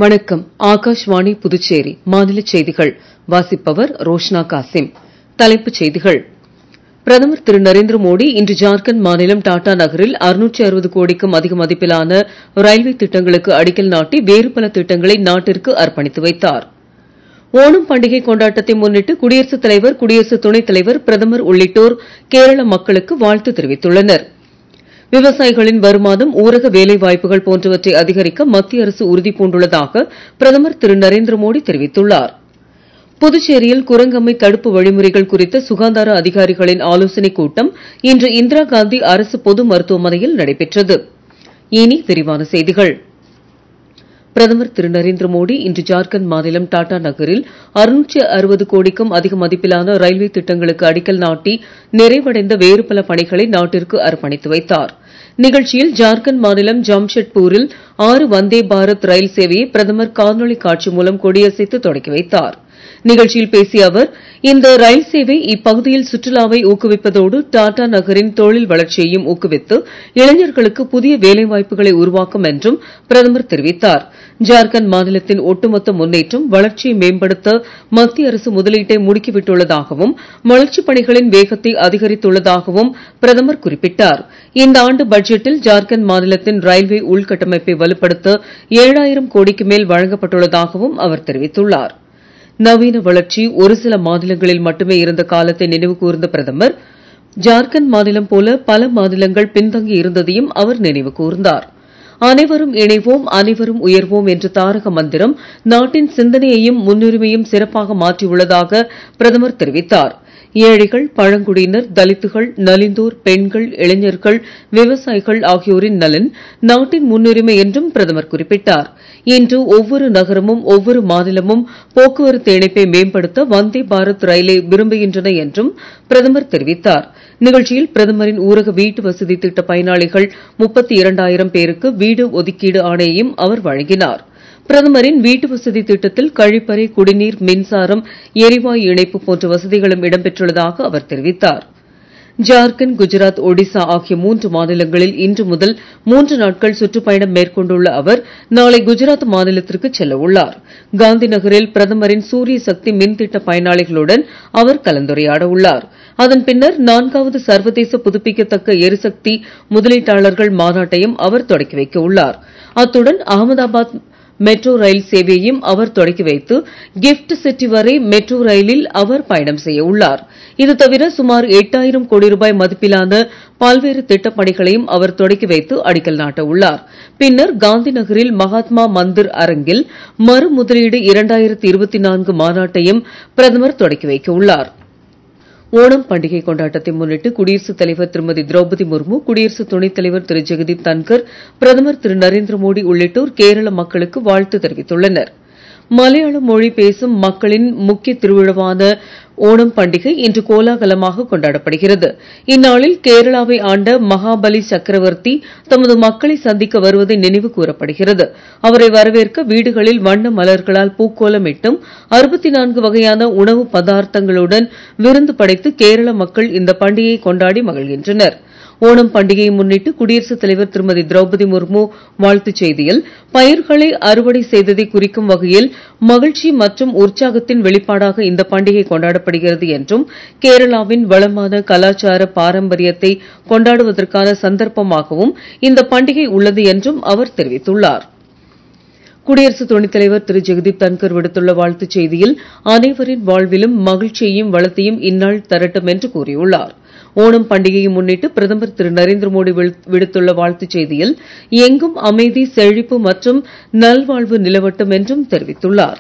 வணக்கம் ஆகாஷ்வாணி புதுச்சேரி மாநிலச் செய்திகள் வாசிப்பவர் ரோஷ்னா காசிம் தலைப்புச் செய்திகள் பிரதமர் திரு நரேந்திர மோடி இன்று ஜார்க்கண்ட் மாநிலம் டாடா நகரில் கோடிக்கும் அதிக மதிப்பிலான ரயில்வே திட்டங்களுக்கு அடிக்கல் நாட்டி வேறு பல திட்டங்களை நாட்டிற்கு அர்ப்பணித்து வைத்தார் ஓணம் பண்டிகை கொண்டாட்டத்தை முன்னிட்டு குடியரசுத் தலைவர் குடியரசு துணைத் தலைவர் பிரதமர் உள்ளிட்டோர் கேரள மக்களுக்கு வாழ்த்து தெரிவித்துள்ளனர் விவசாயிகளின் வருமானம் ஊரக வேலை வாய்ப்புகள் போன்றவற்றை அதிகரிக்க மத்திய அரசு உறுதி பூண்டுள்ளதாக பிரதமர் திரு நரேந்திர மோடி தெரிவித்துள்ளார் புதுச்சேரியில் குரங்கம்மை தடுப்பு வழிமுறைகள் குறித்த சுகாதார அதிகாரிகளின் ஆலோசனைக் கூட்டம் இன்று இந்திரா காந்தி அரசு பொது மருத்துவமனையில் நடைபெற்றது இனி விரிவான செய்திகள் பிரதமர் திரு நரேந்திர மோடி இன்று ஜார்க்கண்ட் மாநிலம் டாடா நகரில் கோடிக்கும் அதிக மதிப்பிலான ரயில்வே திட்டங்களுக்கு அடிக்கல் நாட்டி நிறைவடைந்த வேறு பல பணிகளை நாட்டிற்கு அர்ப்பணித்து வைத்தார் நிகழ்ச்சியில் ஜார்க்கண்ட் மாநிலம் ஜம்ஷெட்பூரில் ஆறு வந்தே பாரத் ரயில் சேவையை பிரதமர் காணொளி காட்சி மூலம் கொடியசைத்து தொடக்கி வைத்தார் நிகழ்ச்சியில் பேசிய அவர் இந்த ரயில் சேவை இப்பகுதியில் சுற்றுலாவை ஊக்குவிப்பதோடு டாடா நகரின் தொழில் வளர்ச்சியையும் ஊக்குவித்து இளைஞர்களுக்கு புதிய வேலைவாய்ப்புகளை உருவாக்கும் என்றும் பிரதமர் தெரிவித்தார் ஜார்க்கண்ட் மாநிலத்தின் ஒட்டுமொத்த முன்னேற்றம் வளர்ச்சியை மேம்படுத்த மத்திய அரசு முதலீட்டை முடுக்கிவிட்டுள்ளதாகவும் வளர்ச்சிப் பணிகளின் வேகத்தை அதிகரித்துள்ளதாகவும் பிரதமர் குறிப்பிட்டார் இந்த ஆண்டு பட்ஜெட்டில் ஜார்க்கண்ட் மாநிலத்தின் ரயில்வே உள்கட்டமைப்பை வலுப்படுத்த ஏழாயிரம் கோடிக்கு மேல் வழங்கப்பட்டுள்ளதாகவும் அவர் தெரிவித்துள்ளார் நவீன வளர்ச்சி ஒரு சில மாநிலங்களில் மட்டுமே இருந்த காலத்தை நினைவு கூர்ந்த பிரதமர் ஜார்க்கண்ட் மாநிலம் போல பல மாநிலங்கள் பின்தங்கி இருந்ததையும் அவர் நினைவு கூர்ந்தார் அனைவரும் இணைவோம் அனைவரும் உயர்வோம் என்ற தாரக மந்திரம் நாட்டின் சிந்தனையையும் முன்னுரிமையும் சிறப்பாக மாற்றியுள்ளதாக பிரதமர் தெரிவித்தார் ஏழைகள் பழங்குடியினர் தலித்துகள் நலிந்தோர் பெண்கள் இளைஞர்கள் விவசாயிகள் ஆகியோரின் நலன் நாட்டின் முன்னுரிமை என்றும் பிரதமர் குறிப்பிட்டார் இன்று ஒவ்வொரு நகரமும் ஒவ்வொரு மாநிலமும் போக்குவரத்து இணைப்பை மேம்படுத்த வந்தே பாரத் ரயிலை விரும்புகின்றன என்றும் பிரதமர் தெரிவித்தார் நிகழ்ச்சியில் பிரதமரின் ஊரக வீட்டு வசதி திட்ட பயனாளிகள் முப்பத்தி இரண்டாயிரம் பேருக்கு வீடு ஒதுக்கீடு ஆணையையும் அவர் வழங்கினார் பிரதமரின் வீட்டு வசதி திட்டத்தில் கழிப்பறை குடிநீர் மின்சாரம் எரிவாயு இணைப்பு போன்ற வசதிகளும் இடம்பெற்றுள்ளதாக அவர் தெரிவித்தார் ஜார்க்கண்ட் குஜராத் ஒடிசா ஆகிய மூன்று மாநிலங்களில் இன்று முதல் மூன்று நாட்கள் சுற்றுப்பயணம் மேற்கொண்டுள்ள அவர் நாளை குஜராத் மாநிலத்திற்கு செல்ல உள்ளார் காந்தி நகரில் பிரதமரின் சூரிய சக்தி மின் திட்ட பயனாளிகளுடன் அவர் கலந்துரையாட உள்ளார் அதன் பின்னர் நான்காவது சர்வதேச புதுப்பிக்கத்தக்க எரிசக்தி முதலீட்டாளர்கள் மாநாட்டையும் அவர் தொடக்கி வைக்க உள்ளார் அத்துடன் அகமதாபாத் மெட்ரோ ரயில் சேவையையும் அவர் தொடக்கி வைத்து கிஃப்ட் சிட்டி வரை மெட்ரோ ரயிலில் அவர் பயணம் செய்ய உள்ளார் இது தவிர சுமார் எட்டாயிரம் கோடி ரூபாய் மதிப்பிலான பல்வேறு திட்டப் பணிகளையும் அவர் தொடக்கி வைத்து அடிக்கல் நாட்ட உள்ளார் பின்னர் காந்தி நகரில் மகாத்மா மந்திர் அரங்கில் மறு முதலீடு இரண்டாயிரத்தி இருபத்தி நான்கு மாநாட்டையும் பிரதமர் தொடக்கி வைக்க உள்ளார் ஓணம் பண்டிகை கொண்டாட்டத்தை முன்னிட்டு குடியரசுத் தலைவர் திருமதி திரௌபதி முர்மு குடியரசு துணைத் தலைவர் திரு ஜெகதீப் தன்கர் பிரதமர் திரு நரேந்திர மோடி உள்ளிட்டோர் கேரள மக்களுக்கு வாழ்த்து தெரிவித்துள்ளனர் மலையாள மொழி பேசும் மக்களின் முக்கிய திருவிழாவான ஓணம் பண்டிகை இன்று கோலாகலமாக கொண்டாடப்படுகிறது இந்நாளில் கேரளாவை ஆண்ட மகாபலி சக்கரவர்த்தி தமது மக்களை சந்திக்க வருவதை நினைவு கூறப்படுகிறது அவரை வரவேற்க வீடுகளில் வண்ண மலர்களால் பூக்கோலமிட்டும் அறுபத்தி நான்கு வகையான உணவு பதார்த்தங்களுடன் விருந்து படைத்து கேரள மக்கள் இந்த பண்டிகையை கொண்டாடி மகிழ்கின்றனர் ஓணம் பண்டிகையை முன்னிட்டு குடியரசுத் தலைவர் திருமதி திரௌபதி முர்மு வாழ்த்துச் செய்தியில் பயிர்களை அறுவடை செய்ததை குறிக்கும் வகையில் மகிழ்ச்சி மற்றும் உற்சாகத்தின் வெளிப்பாடாக இந்த பண்டிகை கொண்டாடப்படுகிறது என்றும் கேரளாவின் வளமான கலாச்சார பாரம்பரியத்தை கொண்டாடுவதற்கான சந்தர்ப்பமாகவும் இந்த பண்டிகை உள்ளது என்றும் அவர் தெரிவித்துள்ளார் குடியரசு துணைத் தலைவர் திரு ஜெகதீப் தன்கர் விடுத்துள்ள வாழ்த்துச் செய்தியில் அனைவரின் வாழ்விலும் மகிழ்ச்சியையும் வளத்தையும் இந்நாள் தரட்டும் என்று கூறியுள்ளார் ஓணம் பண்டிகையை முன்னிட்டு பிரதமர் திரு நரேந்திர மோடி விடுத்துள்ள வாழ்த்துச் செய்தியில் எங்கும் அமைதி செழிப்பு மற்றும் நல்வாழ்வு நிலவட்டும் என்றும் தெரிவித்துள்ளார்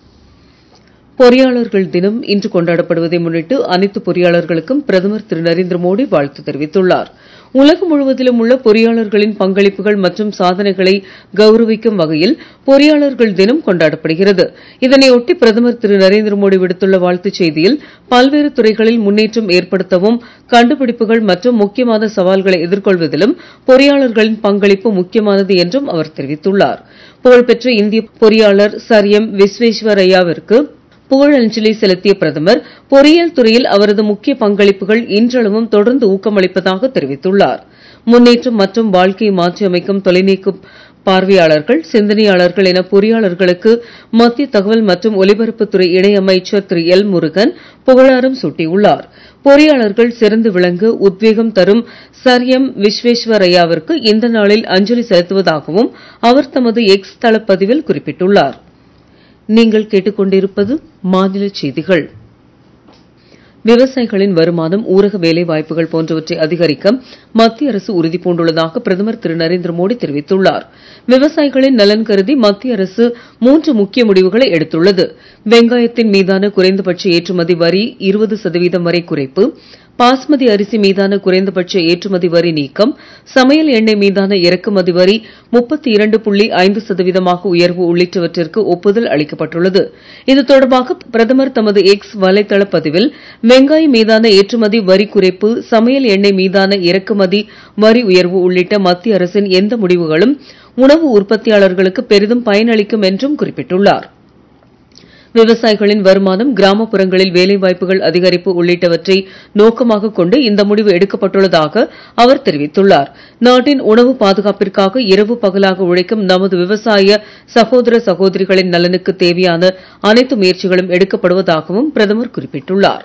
பொறியாளர்கள் தினம் இன்று கொண்டாடப்படுவதை முன்னிட்டு அனைத்து பொறியாளர்களுக்கும் பிரதமர் திரு நரேந்திர மோடி வாழ்த்து தெரிவித்துள்ளார் உலகம் முழுவதிலும் உள்ள பொறியாளர்களின் பங்களிப்புகள் மற்றும் சாதனைகளை கௌரவிக்கும் வகையில் பொறியாளர்கள் தினம் கொண்டாடப்படுகிறது இதனையொட்டி பிரதமர் திரு நரேந்திர மோடி விடுத்துள்ள வாழ்த்துச் செய்தியில் பல்வேறு துறைகளில் முன்னேற்றம் ஏற்படுத்தவும் கண்டுபிடிப்புகள் மற்றும் முக்கியமான சவால்களை எதிர்கொள்வதிலும் பொறியாளர்களின் பங்களிப்பு முக்கியமானது என்றும் அவர் தெரிவித்துள்ளார் புகழ்பெற்ற இந்திய பொறியாளர் சர் எம் விஸ்வேஸ்வரய்யாவிற்கு புகழஞ்சலி செலுத்திய பிரதமர் பொறியியல் துறையில் அவரது முக்கிய பங்களிப்புகள் இன்றளவும் தொடர்ந்து ஊக்கமளிப்பதாக தெரிவித்துள்ளார் முன்னேற்றம் மற்றும் வாழ்க்கையை மாற்றியமைக்கும் தொலைநோக்கு பார்வையாளர்கள் சிந்தனையாளர்கள் என பொறியாளர்களுக்கு மத்திய தகவல் மற்றும் ஒலிபரப்புத்துறை இணை அமைச்சர் திரு எல் முருகன் புகழாரம் சூட்டியுள்ளார் பொறியாளர்கள் சிறந்து விளங்க உத்வேகம் தரும் சர் எம் விஸ்வேஸ்வரய்யாவிற்கு இந்த நாளில் அஞ்சலி செலுத்துவதாகவும் அவர் தமது எக்ஸ் தளப்பதிவில் குறிப்பிட்டுள்ளார் நீங்கள் கேட்டுக்கொண்டிருப்பது மாநில செய்திகள் விவசாயிகளின் வருமானம் ஊரக வேலை வாய்ப்புகள் போன்றவற்றை அதிகரிக்க மத்திய அரசு உறுதி பூண்டுள்ளதாக பிரதமர் திரு நரேந்திர மோடி தெரிவித்துள்ளார் விவசாயிகளின் நலன் கருதி மத்திய அரசு மூன்று முக்கிய முடிவுகளை எடுத்துள்ளது வெங்காயத்தின் மீதான குறைந்தபட்ச ஏற்றுமதி வரி இருபது சதவீதம் வரை குறைப்பு பாஸ்மதி அரிசி மீதான குறைந்தபட்ச ஏற்றுமதி வரி நீக்கம் சமையல் எண்ணெய் மீதான இறக்குமதி வரி முப்பத்தி இரண்டு புள்ளி ஐந்து சதவீதமாக உயர்வு உள்ளிட்டவற்றிற்கு ஒப்புதல் அளிக்கப்பட்டுள்ளது இது தொடர்பாக பிரதமர் தமது எக்ஸ் வலைதள பதிவில் வெங்காயம் மீதான ஏற்றுமதி வரி குறைப்பு சமையல் எண்ணெய் மீதான இறக்குமதி வரி உயர்வு உள்ளிட்ட மத்திய அரசின் எந்த முடிவுகளும் உணவு உற்பத்தியாளர்களுக்கு பெரிதும் பயனளிக்கும் என்றும் குறிப்பிட்டுள்ளார் விவசாயிகளின் வருமானம் கிராமப்புறங்களில் வேலைவாய்ப்புகள் அதிகரிப்பு உள்ளிட்டவற்றை நோக்கமாக கொண்டு இந்த முடிவு எடுக்கப்பட்டுள்ளதாக அவர் தெரிவித்துள்ளார் நாட்டின் உணவு பாதுகாப்பிற்காக இரவு பகலாக உழைக்கும் நமது விவசாய சகோதர சகோதரிகளின் நலனுக்கு தேவையான அனைத்து முயற்சிகளும் எடுக்கப்படுவதாகவும் பிரதமர் குறிப்பிட்டுள்ளார்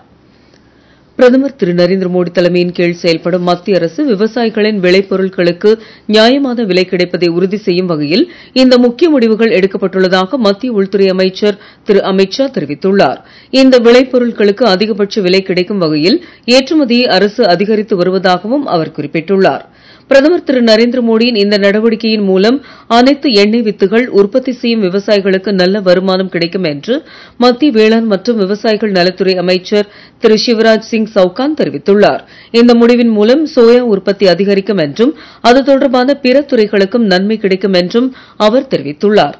பிரதமர் திரு நரேந்திர மோடி தலைமையின் கீழ் செயல்படும் மத்திய அரசு விவசாயிகளின் விளைபொருட்களுக்கு நியாயமான விலை கிடைப்பதை உறுதி செய்யும் வகையில் இந்த முக்கிய முடிவுகள் எடுக்கப்பட்டுள்ளதாக மத்திய உள்துறை அமைச்சர் திரு அமித் ஷா தெரிவித்துள்ளார் இந்த விளைபொருட்களுக்கு அதிகபட்ச விலை கிடைக்கும் வகையில் ஏற்றுமதியை அரசு அதிகரித்து வருவதாகவும் அவர் குறிப்பிட்டுள்ளார் பிரதமர் திரு நரேந்திர மோடியின் இந்த நடவடிக்கையின் மூலம் அனைத்து எண்ணெய் வித்துகள் உற்பத்தி செய்யும் விவசாயிகளுக்கு நல்ல வருமானம் கிடைக்கும் என்று மத்திய வேளாண் மற்றும் விவசாயிகள் நலத்துறை அமைச்சர் திரு சிவராஜ் சிங் சவுகான் தெரிவித்துள்ளார் இந்த முடிவின் மூலம் சோயா உற்பத்தி அதிகரிக்கும் என்றும் அது தொடர்பான பிற துறைகளுக்கும் நன்மை கிடைக்கும் என்றும் அவர் தெரிவித்துள்ளார்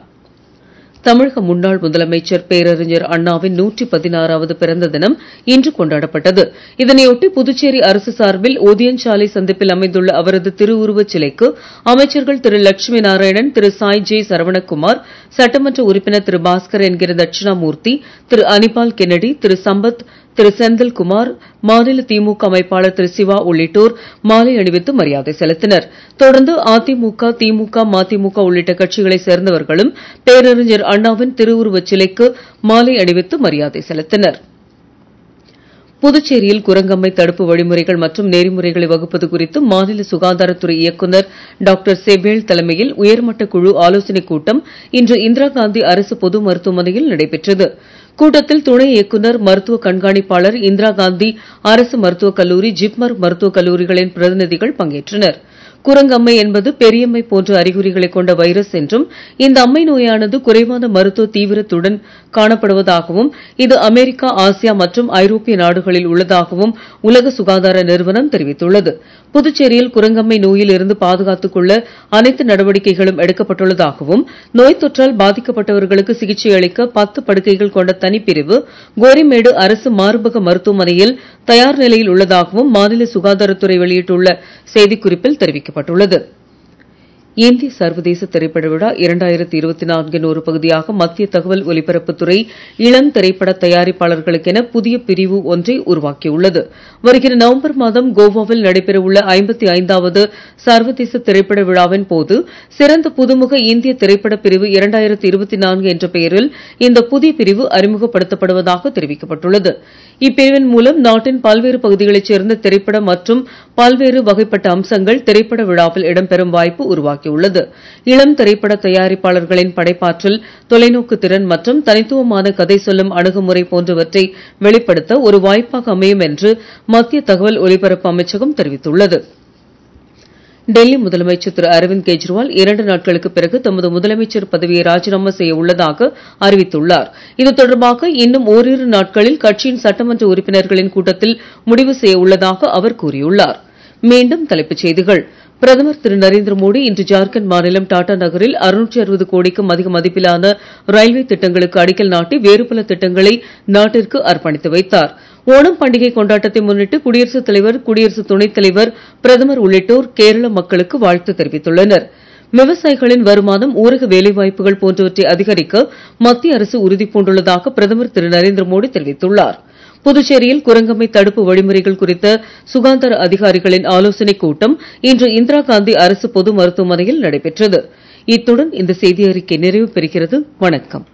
தமிழக முன்னாள் முதலமைச்சர் பேரறிஞர் அண்ணாவின் நூற்றி பதினாறாவது பிறந்த தினம் இன்று கொண்டாடப்பட்டது இதனையொட்டி புதுச்சேரி அரசு சார்பில் ஓதியன்சாலை சந்திப்பில் அமைந்துள்ள அவரது திருவுருவச் சிலைக்கு அமைச்சர்கள் திரு லட்சுமி நாராயணன் திரு சாய் ஜே சரவணகுமார் சட்டமன்ற உறுப்பினர் திரு பாஸ்கர் என்கிற தட்சிணாமூர்த்தி திரு அனிபால் கென்னடி திரு சம்பத் திரு செந்தில்குமார் மாநில திமுக அமைப்பாளர் திரு சிவா உள்ளிட்டோர் மாலை அணிவித்து மரியாதை செலுத்தினர் தொடர்ந்து அதிமுக திமுக மதிமுக உள்ளிட்ட கட்சிகளைச் சேர்ந்தவர்களும் பேரறிஞர் அண்ணாவின் திருவுருவச் சிலைக்கு மாலை அணிவித்து மரியாதை செலுத்தினர் புதுச்சேரியில் குரங்கம்மை தடுப்பு வழிமுறைகள் மற்றும் நெறிமுறைகளை வகுப்பது குறித்து மாநில சுகாதாரத்துறை இயக்குநர் டாக்டர் செவ்வேல் தலைமையில் உயர்மட்ட குழு ஆலோசனைக் கூட்டம் இன்று இந்திரா காந்தி அரசு பொது மருத்துவமனையில் நடைபெற்றது கூட்டத்தில் துணை இயக்குநர் மருத்துவ கண்காணிப்பாளர் இந்திரா காந்தி அரசு மருத்துவக் கல்லூரி ஜிப்மர் மருத்துவக் கல்லூரிகளின் பிரதிநிதிகள் பங்கேற்றனர் குரங்கம்மை என்பது பெரியம்மை போன்ற அறிகுறிகளை கொண்ட வைரஸ் என்றும் இந்த அம்மை நோயானது குறைவான மருத்துவ தீவிரத்துடன் காணப்படுவதாகவும் இது அமெரிக்கா ஆசியா மற்றும் ஐரோப்பிய நாடுகளில் உள்ளதாகவும் உலக சுகாதார நிறுவனம் தெரிவித்துள்ளது புதுச்சேரியில் குரங்கம்மை நோயில் இருந்து பாதுகாத்துக் கொள்ள அனைத்து நடவடிக்கைகளும் எடுக்கப்பட்டுள்ளதாகவும் நோய் தொற்றால் பாதிக்கப்பட்டவர்களுக்கு சிகிச்சை அளிக்க பத்து படுக்கைகள் கொண்ட தனிப்பிரிவு கோரிமேடு அரசு மார்பக மருத்துவமனையில் தயார் நிலையில் உள்ளதாகவும் மாநில சுகாதாரத்துறை வெளியிட்டுள்ள செய்திக்குறிப்பில் தெரிவிக்கப்பட்டுள்ளது இந்திய சர்வதேச திரைப்பட விழா இரண்டாயிரத்தி இருபத்தி நான்கின் ஒரு பகுதியாக மத்திய தகவல் ஒலிபரப்புத்துறை இளம் திரைப்பட தயாரிப்பாளர்களுக்கென புதிய பிரிவு ஒன்றை உருவாக்கியுள்ளது வருகிற நவம்பர் மாதம் கோவாவில் நடைபெறவுள்ள ஐம்பத்தி ஐந்தாவது சர்வதேச திரைப்பட விழாவின் போது சிறந்த புதுமுக இந்திய திரைப்பட பிரிவு இரண்டாயிரத்தி இருபத்தி நான்கு என்ற பெயரில் இந்த புதிய பிரிவு அறிமுகப்படுத்தப்படுவதாக தெரிவிக்கப்பட்டுள்ளது இப்பிரிவின் மூலம் நாட்டின் பல்வேறு பகுதிகளைச் சேர்ந்த திரைப்பட மற்றும் பல்வேறு வகைப்பட்ட அம்சங்கள் திரைப்பட விழாவில் இடம்பெறும் வாய்ப்பு உருவாக்கியுள்ளது இளம் திரைப்பட தயாரிப்பாளர்களின் படைப்பாற்றல் தொலைநோக்கு திறன் மற்றும் தனித்துவமான கதை சொல்லும் அணுகுமுறை போன்றவற்றை வெளிப்படுத்த ஒரு வாய்ப்பாக அமையும் என்று மத்திய தகவல் ஒலிபரப்பு அமைச்சகம் தெரிவித்துள்ளது டெல்லி முதலமைச்சர் திரு அரவிந்த் கெஜ்ரிவால் இரண்டு நாட்களுக்கு பிறகு தமது முதலமைச்சர் பதவியை ராஜினாமா செய்ய உள்ளதாக அறிவித்துள்ளார் இது தொடர்பாக இன்னும் ஓரிரு நாட்களில் கட்சியின் சட்டமன்ற உறுப்பினர்களின் கூட்டத்தில் முடிவு செய்ய உள்ளதாக அவர் கூறியுள்ளார் மீண்டும் தலைப்புச் செய்திகள் பிரதமர் திரு நரேந்திர மோடி இன்று ஜார்க்கண்ட் மாநிலம் டாடா நகரில் அறுநூற்றி அறுபது கோடிக்கும் அதிக மதிப்பிலான ரயில்வே திட்டங்களுக்கு அடிக்கல் நாட்டி வேறு பல திட்டங்களை நாட்டிற்கு அர்ப்பணித்து வைத்தார் ஓணம் பண்டிகை கொண்டாட்டத்தை முன்னிட்டு குடியரசுத் தலைவர் குடியரசு துணைத் தலைவர் பிரதமர் உள்ளிட்டோர் கேரள மக்களுக்கு வாழ்த்து தெரிவித்துள்ளனர் விவசாயிகளின் வருமானம் ஊரக வேலைவாய்ப்புகள் போன்றவற்றை அதிகரிக்க மத்திய அரசு உறுதி பூண்டுள்ளதாக பிரதமர் திரு நரேந்திர மோடி தெரிவித்துள்ளார் புதுச்சேரியில் குரங்கம்மை தடுப்பு வழிமுறைகள் குறித்த சுகாதார அதிகாரிகளின் ஆலோசனைக் கூட்டம் இன்று இந்திரா காந்தி அரசு பொது மருத்துவமனையில் நடைபெற்றது இத்துடன் இந்த செய்தி அறிக்கை நிறைவு பெறுகிறது வணக்கம்